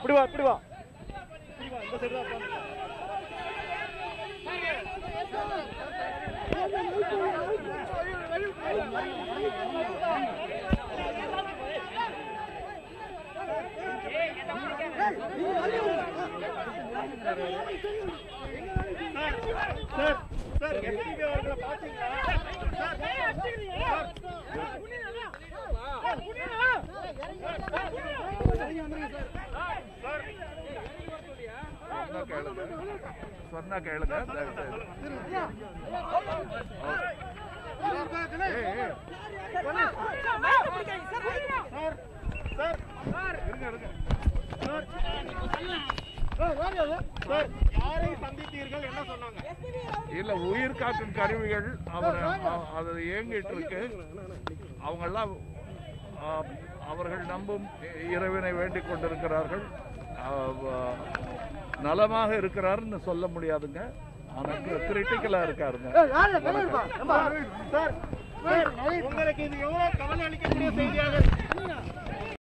இப்படி வா இப்படி வா இப்படி வா இந்த சைடு தான் உட்காந்து சார் சார் எஸ்பிபி அவர்களை பாத்தீங்களா சார் சொன்னா கேளுங்க சொன்னா கேளுங்க தயவு செய்து. ஏய், ஏய், சார் சார் இருங்க இருங்க சார் யாரை சந்தித்தீர்கள் என்ன சொன்னாங்க இல்ல உயிர் காக்கும் கருவிகள் அவர் அ- அது இயங்கிட்டு இருக்கு அவங்கெல்லாம் ஆ, அவர்கள் நம்பும் இறைவனை வேண்டிக் கொண்டிருக்கிறார்கள் ஆ, வ- நலமாக இருக்கிறாருன்னு சொல்ல முடியாதுங்க ஆனா கிரிட்டிக்கலா இருக்காருங்க சார் சார் உங்களுக்கு இது எவ்வளவு கவலை அளிக்கக்கூடிய செய்தியாக